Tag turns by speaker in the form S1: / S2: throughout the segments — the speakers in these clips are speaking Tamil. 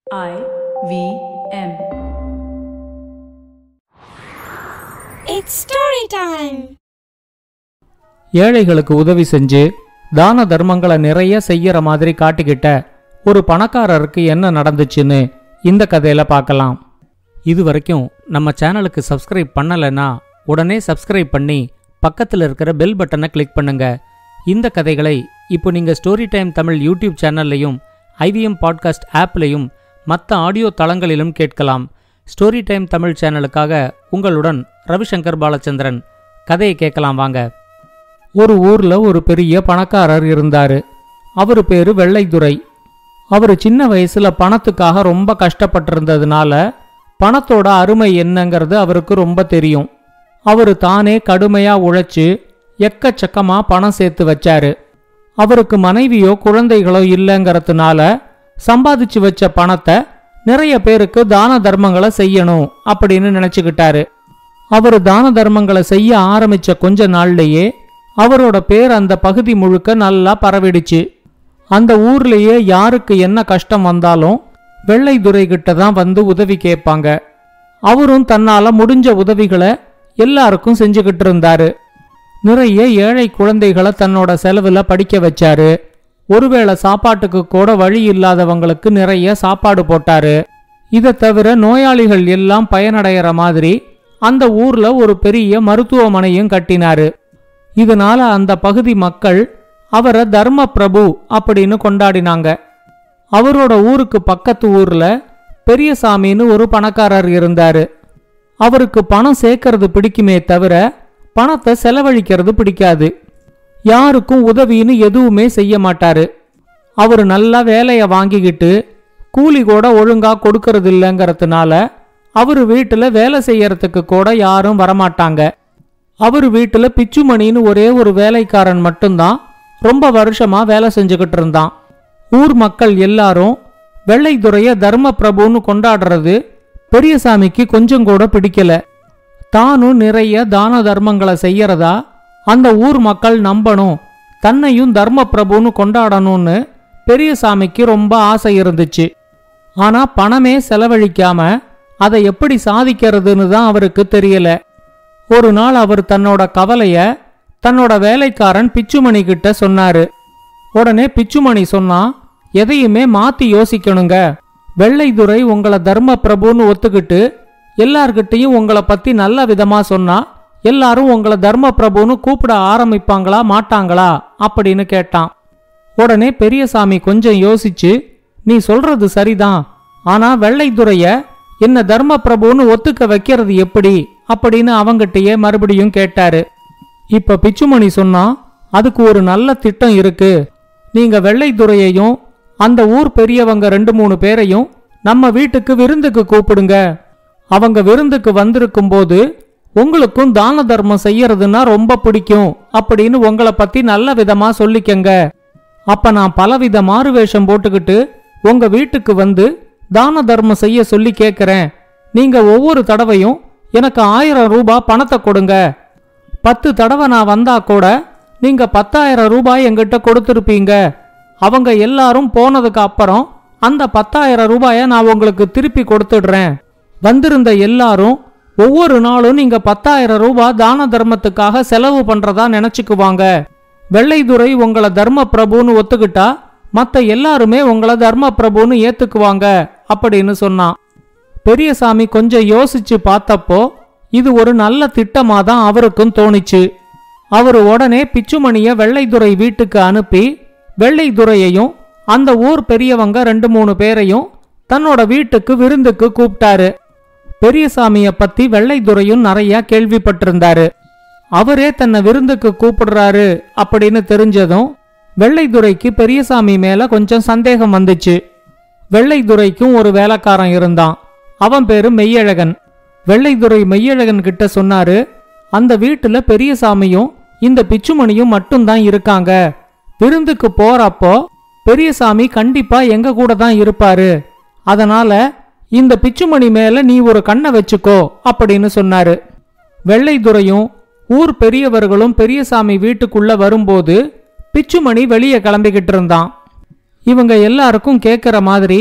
S1: I V M.
S2: It's story time.
S3: ஏழைகளுக்கு உதவி செஞ்சு தான தர்மங்களை நிறைய செய்யற மாதிரி காட்டிக்கிட்ட ஒரு பணக்காரருக்கு என்ன நடந்துச்சுன்னு இந்த கதையில பார்க்கலாம் இது வரைக்கும் நம்ம சேனலுக்கு சப்ஸ்கிரைப் பண்ணலைன்னா உடனே சப்ஸ்கிரைப் பண்ணி பக்கத்தில் இருக்கிற பெல் பட்டனை கிளிக் பண்ணுங்க இந்த கதைகளை இப்போ நீங்க ஸ்டோரி டைம் தமிழ் யூடியூப் சேனல்லையும் ஐவிஎம் பாட்காஸ்ட் ஆப்லையும் மற்ற ஆடியோ தளங்களிலும் கேட்கலாம் ஸ்டோரி டைம் தமிழ் சேனலுக்காக உங்களுடன் ரவிசங்கர் பாலச்சந்திரன் கதையை கேட்கலாம் வாங்க ஒரு ஊர்ல ஒரு பெரிய பணக்காரர் இருந்தாரு அவரு பேரு வெள்ளைத்துறை அவரு சின்ன வயசுல பணத்துக்காக ரொம்ப கஷ்டப்பட்டிருந்ததுனால பணத்தோட அருமை என்னங்கிறது அவருக்கு ரொம்ப தெரியும் அவரு தானே கடுமையா உழைச்சு எக்கச்சக்கமா பணம் சேர்த்து வச்சாரு அவருக்கு மனைவியோ குழந்தைகளோ இல்லைங்கிறதுனால சம்பாதிச்சு வச்ச பணத்தை நிறைய பேருக்கு தான தர்மங்களை செய்யணும் அப்படின்னு நினைச்சுக்கிட்டாரு அவர் தான தர்மங்களை செய்ய ஆரம்பிச்ச கொஞ்ச நாள்லயே அவரோட பேர் அந்த பகுதி முழுக்க நல்லா பரவிடுச்சு அந்த ஊர்லயே யாருக்கு என்ன கஷ்டம் வந்தாலும் வெள்ளை துரை கிட்ட தான் வந்து உதவி கேட்பாங்க அவரும் தன்னால முடிஞ்ச உதவிகளை எல்லாருக்கும் செஞ்சுக்கிட்டு இருந்தாரு நிறைய ஏழை குழந்தைகளை தன்னோட செலவுல படிக்க வச்சாரு ஒருவேளை சாப்பாட்டுக்கு கூட வழி இல்லாதவங்களுக்கு நிறைய சாப்பாடு போட்டாரு இதை தவிர நோயாளிகள் எல்லாம் பயனடைகிற மாதிரி அந்த ஊர்ல ஒரு பெரிய மருத்துவமனையும் கட்டினாரு இதனால அந்த பகுதி மக்கள் அவரை தர்ம பிரபு அப்படின்னு கொண்டாடினாங்க அவரோட ஊருக்கு பக்கத்து ஊர்ல பெரியசாமின்னு ஒரு பணக்காரர் இருந்தாரு அவருக்கு பணம் சேர்க்கறது பிடிக்குமே தவிர பணத்தை செலவழிக்கிறது பிடிக்காது யாருக்கும் உதவின்னு எதுவுமே செய்ய மாட்டாரு அவர் நல்லா வேலைய வாங்கிக்கிட்டு கூலி கூட ஒழுங்கா கொடுக்கறது இல்லைங்கிறதுனால அவர் வீட்டுல வேலை செய்யறதுக்கு கூட யாரும் வரமாட்டாங்க அவர் வீட்டுல பிச்சுமணின்னு ஒரே ஒரு வேலைக்காரன் மட்டும்தான் ரொம்ப வருஷமா வேலை செஞ்சுக்கிட்டு இருந்தான் ஊர் மக்கள் எல்லாரும் வெள்ளைத்துறைய தர்ம பிரபுன்னு கொண்டாடுறது பெரியசாமிக்கு கொஞ்சம் கூட பிடிக்கல தானும் நிறைய தான தர்மங்களை செய்யறதா அந்த ஊர் மக்கள் நம்பணும் தன்னையும் தர்ம பிரபுன்னு கொண்டாடணும்னு பெரியசாமிக்கு ரொம்ப ஆசை இருந்துச்சு ஆனா பணமே செலவழிக்காம அதை எப்படி சாதிக்கிறதுன்னு தான் அவருக்கு தெரியல ஒரு நாள் அவர் தன்னோட கவலைய தன்னோட வேலைக்காரன் பிச்சுமணி கிட்ட சொன்னாரு உடனே பிச்சுமணி சொன்னா எதையுமே மாத்தி யோசிக்கணுங்க வெள்ளைத்துறை உங்களை தர்ம பிரபுன்னு ஒத்துக்கிட்டு எல்லார்கிட்டயும் உங்களை பத்தி நல்ல விதமா சொன்னா எல்லாரும் உங்களை தர்ம பிரபுன்னு கூப்பிட ஆரம்பிப்பாங்களா மாட்டாங்களா அப்படின்னு கேட்டான் உடனே பெரியசாமி கொஞ்சம் யோசிச்சு நீ சொல்றது சரிதான் ஆனா வெள்ளைத்துறைய என்ன தர்ம பிரபுன்னு ஒத்துக்க வைக்கிறது எப்படி அப்படின்னு அவங்கிட்டயே மறுபடியும் கேட்டாரு இப்ப பிச்சுமணி சொன்னா அதுக்கு ஒரு நல்ல திட்டம் இருக்கு நீங்க வெள்ளைத்துறையையும் அந்த ஊர் பெரியவங்க ரெண்டு மூணு பேரையும் நம்ம வீட்டுக்கு விருந்துக்கு கூப்பிடுங்க அவங்க விருந்துக்கு வந்திருக்கும் போது உங்களுக்கும் தான தர்மம் செய்யறதுன்னா ரொம்ப பிடிக்கும் அப்படின்னு உங்களை பத்தி நல்ல விதமா சொல்லிக்கங்க அப்ப நான் பலவித மாறு வேஷம் போட்டுக்கிட்டு உங்க வீட்டுக்கு வந்து தான தர்மம் செய்ய சொல்லி கேட்கறேன் நீங்க ஒவ்வொரு தடவையும் எனக்கு ஆயிரம் ரூபாய் பணத்தை கொடுங்க பத்து தடவை நான் வந்தா கூட நீங்க பத்தாயிரம் ரூபாய் என்கிட்ட கொடுத்துருப்பீங்க அவங்க எல்லாரும் போனதுக்கு அப்புறம் அந்த பத்தாயிரம் ரூபாய நான் உங்களுக்கு திருப்பி கொடுத்துடுறேன் வந்திருந்த எல்லாரும் ஒவ்வொரு நாளும் நீங்க பத்தாயிரம் ரூபாய் தான தர்மத்துக்காக செலவு பண்றதா நினைச்சுக்குவாங்க வெள்ளைத்துறை உங்களை தர்ம பிரபுன்னு ஒத்துக்கிட்டா மத்த எல்லாருமே உங்களை தர்ம பிரபுன்னு ஏத்துக்குவாங்க அப்படின்னு சொன்னான் பெரியசாமி கொஞ்சம் யோசிச்சு பார்த்தப்போ இது ஒரு நல்ல திட்டமா தான் அவருக்கும் தோணிச்சு அவர் உடனே பிச்சுமணிய வெள்ளைத்துறை வீட்டுக்கு அனுப்பி வெள்ளைத்துறையையும் அந்த ஊர் பெரியவங்க ரெண்டு மூணு பேரையும் தன்னோட வீட்டுக்கு விருந்துக்கு கூப்பிட்டாரு பெரியசாமிய பத்தி வெள்ளைத்துறையும் நிறைய கேள்விப்பட்டிருந்தாரு அவரே தன்னை விருந்துக்கு கூப்பிடுறாரு அப்படின்னு தெரிஞ்சதும் வெள்ளைத்துறைக்கு பெரியசாமி மேல கொஞ்சம் சந்தேகம் வந்துச்சு வெள்ளைத்துறைக்கும் ஒரு வேலைக்காரன் இருந்தான் அவன் பேரு மெய்யழகன் வெள்ளைத்துறை மெய்யழகன் கிட்ட சொன்னாரு அந்த வீட்டுல பெரியசாமியும் இந்த பிச்சுமணியும் மட்டும்தான் இருக்காங்க விருந்துக்கு போறப்போ பெரியசாமி கண்டிப்பா எங்க கூட தான் இருப்பாரு அதனால இந்த பிச்சுமணி மேல நீ ஒரு கண்ணை வச்சுக்கோ அப்படின்னு சொன்னாரு வெள்ளைத்துறையும் ஊர் பெரியவர்களும் பெரியசாமி வீட்டுக்குள்ள வரும்போது பிச்சுமணி வெளியே கிளம்பிக்கிட்டு இருந்தான் இவங்க எல்லாருக்கும் கேட்குற மாதிரி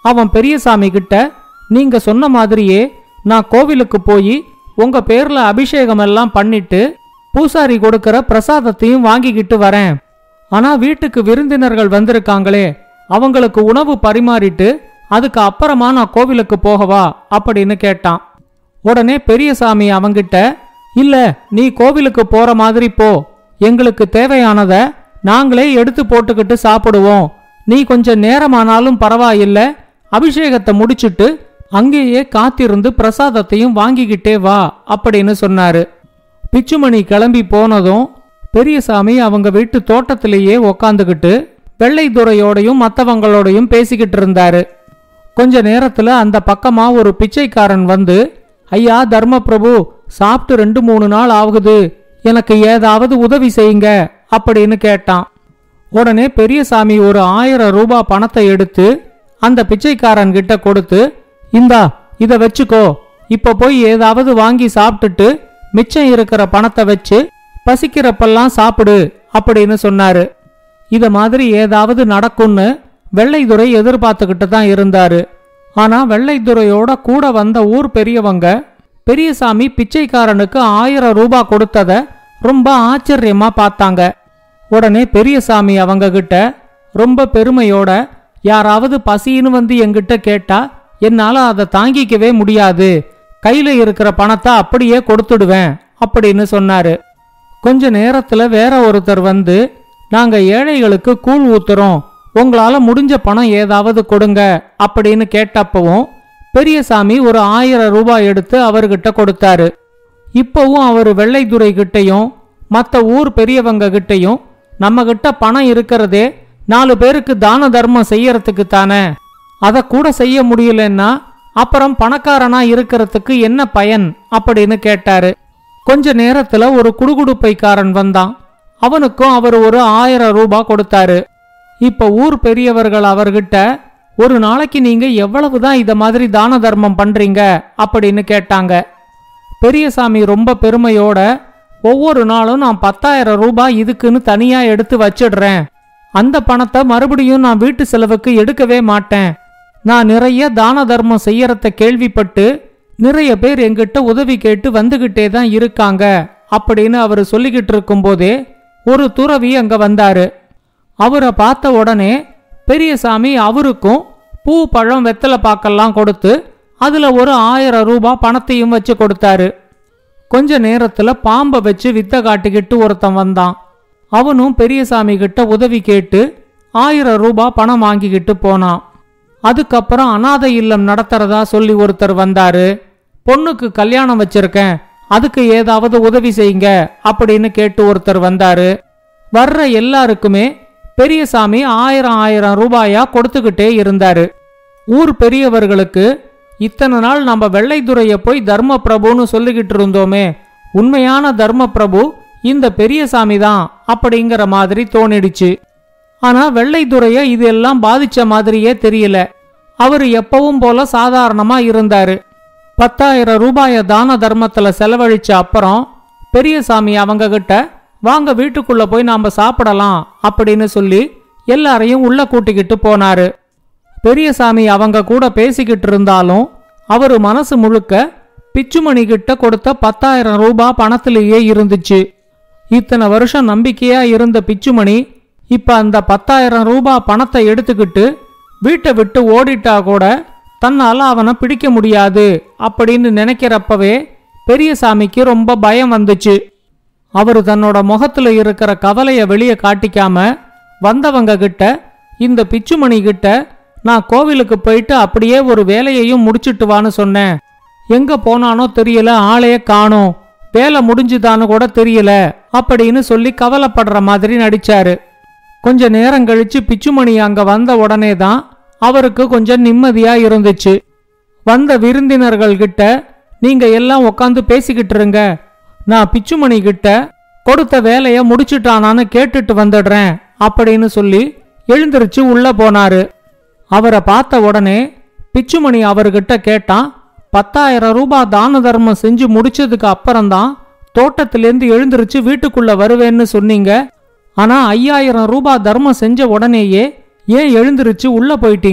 S3: அவன் பெரியசாமி கிட்ட நீங்க சொன்ன மாதிரியே நான் கோவிலுக்கு போய் உங்க பேர்ல அபிஷேகம் எல்லாம் பண்ணிட்டு பூசாரி கொடுக்கிற பிரசாதத்தையும் வாங்கிக்கிட்டு வரேன் ஆனா வீட்டுக்கு விருந்தினர்கள் வந்திருக்காங்களே அவங்களுக்கு உணவு பரிமாறிட்டு அதுக்கு அப்புறமா நான் கோவிலுக்கு போகவா அப்படின்னு கேட்டான் உடனே பெரியசாமி அவங்கிட்ட இல்ல நீ கோவிலுக்கு போற மாதிரி போ எங்களுக்கு தேவையானத நாங்களே எடுத்து போட்டுக்கிட்டு சாப்பிடுவோம் நீ கொஞ்சம் நேரமானாலும் பரவாயில்ல அபிஷேகத்தை முடிச்சிட்டு அங்கேயே காத்திருந்து பிரசாதத்தையும் வாங்கிக்கிட்டே வா அப்படின்னு சொன்னாரு பிச்சுமணி கிளம்பி போனதும் பெரியசாமி அவங்க வீட்டு தோட்டத்திலேயே உக்காந்துக்கிட்டு வெள்ளைத்துறையோடையும் மத்தவங்களோடையும் பேசிக்கிட்டு இருந்தாரு கொஞ்ச நேரத்துல அந்த பக்கமா ஒரு பிச்சைக்காரன் வந்து ஐயா தர்மபிரபு சாப்பிட்டு ரெண்டு மூணு நாள் ஆகுது எனக்கு ஏதாவது உதவி செய்யுங்க அப்படின்னு கேட்டான் உடனே பெரியசாமி ஒரு ஆயிரம் ரூபாய் பணத்தை எடுத்து அந்த பிச்சைக்காரன் கிட்ட கொடுத்து இந்தா இத வச்சுக்கோ இப்ப போய் ஏதாவது வாங்கி சாப்பிட்டுட்டு மிச்சம் இருக்கிற பணத்தை வச்சு பசிக்கிறப்பெல்லாம் சாப்பிடு அப்படின்னு சொன்னாரு இத மாதிரி ஏதாவது நடக்கும்னு வெள்ளைத்துறை எதிர்பார்த்துக்கிட்டு தான் இருந்தாரு ஆனா வெள்ளைத்துறையோட கூட வந்த ஊர் பெரியவங்க பெரியசாமி பிச்சைக்காரனுக்கு ஆயிரம் ரூபாய் கொடுத்தத ரொம்ப ஆச்சரியமா பார்த்தாங்க உடனே பெரியசாமி அவங்க கிட்ட ரொம்ப பெருமையோட யாராவது பசின்னு வந்து என்கிட்ட கேட்டா என்னால அதை தாங்கிக்கவே முடியாது கையில இருக்கிற பணத்தை அப்படியே கொடுத்துடுவேன் அப்படின்னு சொன்னாரு கொஞ்ச நேரத்துல வேற ஒருத்தர் வந்து நாங்க ஏழைகளுக்கு கூழ் ஊத்துறோம் உங்களால முடிஞ்ச பணம் ஏதாவது கொடுங்க அப்படின்னு கேட்டப்பவும் பெரியசாமி ஒரு ஆயிரம் ரூபாய் எடுத்து அவர்கிட்ட கொடுத்தாரு இப்பவும் அவர் வெள்ளைத்துறை கிட்டையும் மத்த ஊர் பெரியவங்க கிட்டையும் நம்ம கிட்ட பணம் இருக்கிறதே நாலு பேருக்கு தான தர்மம் செய்யறதுக்கு தானே அதை கூட செய்ய முடியலன்னா அப்புறம் பணக்காரனா இருக்கிறதுக்கு என்ன பயன் அப்படின்னு கேட்டாரு கொஞ்ச நேரத்துல ஒரு குடுகுடுப்பைக்காரன் வந்தான் அவனுக்கும் அவர் ஒரு ஆயிரம் ரூபாய் கொடுத்தாரு இப்ப ஊர் பெரியவர்கள் அவர்கிட்ட ஒரு நாளைக்கு நீங்க எவ்வளவுதான் இத மாதிரி தான தர்மம் பண்றீங்க அப்படின்னு கேட்டாங்க பெரியசாமி ரொம்ப பெருமையோட ஒவ்வொரு நாளும் நான் பத்தாயிரம் ரூபாய் இதுக்குன்னு தனியா எடுத்து வச்சிடுறேன் அந்த பணத்தை மறுபடியும் நான் வீட்டு செலவுக்கு எடுக்கவே மாட்டேன் நான் நிறைய தான தர்மம் செய்யறத கேள்விப்பட்டு நிறைய பேர் எங்கிட்ட உதவி கேட்டு வந்துகிட்டே தான் இருக்காங்க அப்படின்னு அவர் சொல்லிக்கிட்டு இருக்கும்போதே ஒரு துறவி அங்க வந்தாரு அவரை பார்த்த உடனே பெரியசாமி அவருக்கும் பூ பழம் வெத்தலை பாக்கெல்லாம் கொடுத்து அதுல ஒரு ஆயிரம் ரூபாய் பணத்தையும் வச்சு கொடுத்தாரு கொஞ்ச நேரத்துல பாம்பை வச்சு வித்த காட்டிக்கிட்டு ஒருத்தன் வந்தான் அவனும் பெரியசாமி கிட்ட உதவி கேட்டு ஆயிரம் ரூபாய் பணம் வாங்கிக்கிட்டு போனான் அதுக்கப்புறம் அனாதை இல்லம் நடத்துறதா சொல்லி ஒருத்தர் வந்தாரு பொண்ணுக்கு கல்யாணம் வச்சிருக்கேன் அதுக்கு ஏதாவது உதவி செய்யுங்க அப்படின்னு கேட்டு ஒருத்தர் வந்தாரு வர்ற எல்லாருக்குமே பெரியசாமி ஆயிரம் ஆயிரம் ரூபாயா கொடுத்துக்கிட்டே இருந்தாரு ஊர் பெரியவர்களுக்கு இத்தனை நாள் நம்ம வெள்ளைத்துறைய போய் தர்ம பிரபுன்னு சொல்லிக்கிட்டு இருந்தோமே உண்மையான தர்ம பிரபு இந்த பெரியசாமி தான் அப்படிங்கிற மாதிரி தோணிடுச்சு ஆனா வெள்ளைத்துறைய இதெல்லாம் பாதிச்ச மாதிரியே தெரியல அவரு எப்பவும் போல சாதாரணமா இருந்தாரு பத்தாயிரம் ரூபாய தான தர்மத்துல செலவழிச்ச அப்புறம் பெரியசாமி அவங்க கிட்ட வாங்க வீட்டுக்குள்ள போய் நாம சாப்பிடலாம் அப்படின்னு சொல்லி எல்லாரையும் உள்ள கூட்டிக்கிட்டு போனாரு பெரியசாமி அவங்க கூட பேசிக்கிட்டு இருந்தாலும் அவரு மனசு முழுக்க பிச்சுமணி கிட்ட கொடுத்த பத்தாயிரம் ரூபாய் பணத்திலேயே இருந்துச்சு இத்தனை வருஷம் நம்பிக்கையா இருந்த பிச்சுமணி இப்ப அந்த பத்தாயிரம் ரூபாய் பணத்தை எடுத்துக்கிட்டு வீட்டை விட்டு ஓடிட்டா கூட தன்னால அவனை பிடிக்க முடியாது அப்படின்னு நினைக்கிறப்பவே பெரியசாமிக்கு ரொம்ப பயம் வந்துச்சு அவரு தன்னோட முகத்துல இருக்கிற கவலைய வெளியே காட்டிக்காம வந்தவங்க கிட்ட இந்த பிச்சுமணி கிட்ட நான் கோவிலுக்கு போயிட்டு அப்படியே ஒரு வேலையையும் முடிச்சிட்டு வான்னு சொன்னேன் எங்க போனானோ தெரியல ஆளையே காணோம் வேலை முடிஞ்சுதான்னு கூட தெரியல அப்படின்னு சொல்லி கவலைப்படுற மாதிரி நடிச்சாரு கொஞ்ச நேரம் கழிச்சு பிச்சுமணி அங்க வந்த உடனே தான் அவருக்கு கொஞ்சம் நிம்மதியா இருந்துச்சு வந்த விருந்தினர்கள் கிட்ட நீங்க எல்லாம் உட்காந்து பேசிக்கிட்டு இருங்க நான் பிச்சுமணி கிட்ட கொடுத்த வேலைய முடிச்சிட்டானான்னு கேட்டுட்டு வந்துடுறேன் அப்படின்னு சொல்லி எழுந்திருச்சு உள்ள போனாரு அவரை பார்த்த உடனே பிச்சுமணி அவர்கிட்ட கேட்டான் பத்தாயிரம் ரூபாய் தான தர்மம் செஞ்சு முடிச்சதுக்கு அப்புறம்தான் தோட்டத்திலேருந்து எழுந்திருச்சு வீட்டுக்குள்ள வருவேன்னு சொன்னீங்க ஆனா ஐயாயிரம் ரூபாய் தர்மம் செஞ்ச உடனேயே ஏன் எழுந்திருச்சு உள்ள போயிட்டீங்க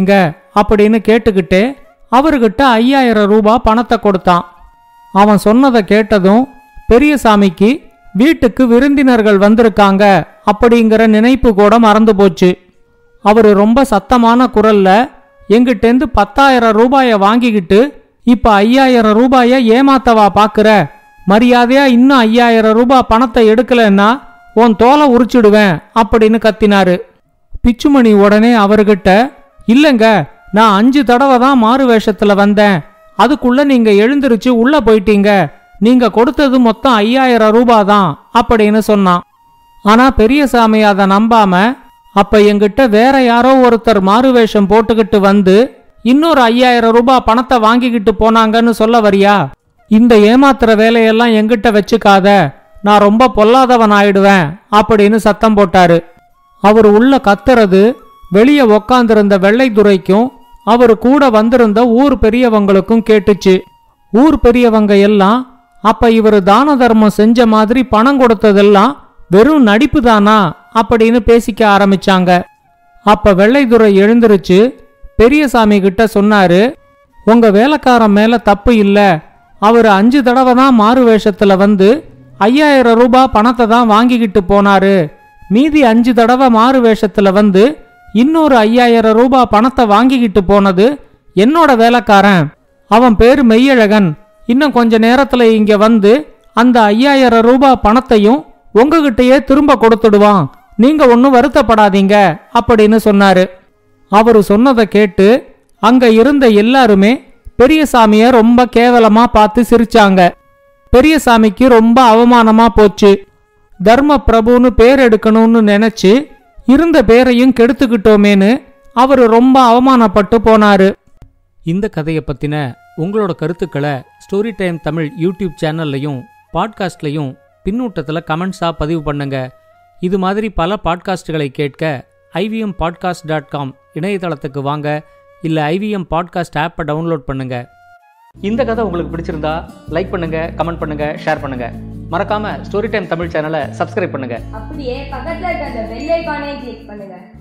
S3: அப்படின்னு கேட்டுக்கிட்டே அவர்கிட்ட ஐயாயிரம் ரூபாய் பணத்தை கொடுத்தான் அவன் சொன்னதை கேட்டதும் பெரியசாமிக்கு வீட்டுக்கு விருந்தினர்கள் வந்திருக்காங்க அப்படிங்கிற நினைப்பு கூட மறந்து போச்சு அவர் ரொம்ப சத்தமான குரல்ல எங்கிட்டேந்து பத்தாயிரம் ரூபாய வாங்கிக்கிட்டு இப்ப ஐயாயிரம் ரூபாய ஏமாத்தவா பாக்குற மரியாதையா இன்னும் ஐயாயிரம் ரூபாய் பணத்தை எடுக்கலன்னா உன் தோலை உரிச்சிடுவேன் அப்படின்னு கத்தினாரு பிச்சுமணி உடனே அவர்கிட்ட இல்லங்க நான் அஞ்சு தடவை தான் மாறு வேஷத்துல வந்தேன் அதுக்குள்ள நீங்க எழுந்திருச்சு உள்ள போயிட்டீங்க நீங்க கொடுத்தது மொத்தம் ஐயாயிரம் ரூபாய் தான் அப்படின்னு சொன்னான் ஆனா பெரியசாமி அதை நம்பாம அப்ப என்கிட்ட வேற யாரோ ஒருத்தர் மாறுவேஷம் போட்டுக்கிட்டு வந்து இன்னொரு ஐயாயிரம் ரூபாய் பணத்தை வாங்கிக்கிட்டு போனாங்கன்னு சொல்ல வரியா இந்த ஏமாத்துற வேலையெல்லாம் என்கிட்ட வச்சுக்காத நான் ரொம்ப பொல்லாதவன் ஆயிடுவேன் அப்படின்னு சத்தம் போட்டாரு அவர் உள்ள கத்துறது வெளியே உக்காந்திருந்த வெள்ளைத்துறைக்கும் அவர் கூட வந்திருந்த ஊர் பெரியவங்களுக்கும் கேட்டுச்சு ஊர் பெரியவங்க எல்லாம் அப்ப இவர் தான தர்மம் செஞ்ச மாதிரி பணம் கொடுத்ததெல்லாம் வெறும் நடிப்பு தானா அப்படின்னு பேசிக்க ஆரம்பிச்சாங்க அப்ப வெள்ளைத்துறை எழுந்திருச்சு பெரியசாமி கிட்ட சொன்னாரு உங்க வேலைக்காரன் மேல தப்பு இல்ல அவர் அஞ்சு தடவை தான் மாறு வேஷத்துல வந்து ஐயாயிரம் ரூபாய் பணத்தை தான் வாங்கிக்கிட்டு போனாரு மீதி அஞ்சு தடவை மாறு வேஷத்துல வந்து இன்னொரு ஐயாயிரம் ரூபாய் பணத்தை வாங்கிக்கிட்டு போனது என்னோட வேலைக்காரன் அவன் பேரு மெய்யழகன் இன்னும் கொஞ்ச நேரத்துல இங்க வந்து அந்த ஐயாயிரம் ரூபாய் பணத்தையும் உங்ககிட்டயே திரும்ப கொடுத்துடுவான் நீங்க ஒன்னும் வருத்தப்படாதீங்க அப்படின்னு சொன்னாரு அவரு சொன்னதை கேட்டு அங்க இருந்த எல்லாருமே பெரியசாமிய ரொம்ப கேவலமா பார்த்து சிரிச்சாங்க பெரியசாமிக்கு ரொம்ப அவமானமா போச்சு தர்ம பிரபுன்னு பேர் எடுக்கணும்னு நினைச்சு இருந்த பேரையும் கெடுத்துக்கிட்டோமேன்னு அவரு ரொம்ப அவமானப்பட்டு போனாரு இந்த கதையை பத்தின உங்களோட கருத்துக்களை ஸ்டோரி டைம் தமிழ் யூடியூப் சேனல்லையும் பாட்காஸ்ட்லையும் பின்னூட்டத்தில் கமெண்ட்ஸாக பதிவு பண்ணுங்க இது மாதிரி பல பாட்காஸ்டுகளை கேட்க ஐவிஎம் பாட்காஸ்ட் டாட் காம் இணையதளத்துக்கு வாங்க இல்லை ஐவிஎம் பாட்காஸ்ட் ஆப்பை டவுன்லோட் பண்ணுங்க இந்த கதை உங்களுக்கு பிடிச்சிருந்தா லைக் பண்ணுங்க கமெண்ட் பண்ணுங்க ஷேர் பண்ணுங்க மறக்காம ஸ்டோரி டைம் தமிழ் சேனலை சப்ஸ்கிரைப் பண்ணுங்க
S4: அப்படியே பக்கத்துல இருக்க அந்த பெல் ஐகானையும் கிளிக் பண்ணுங்க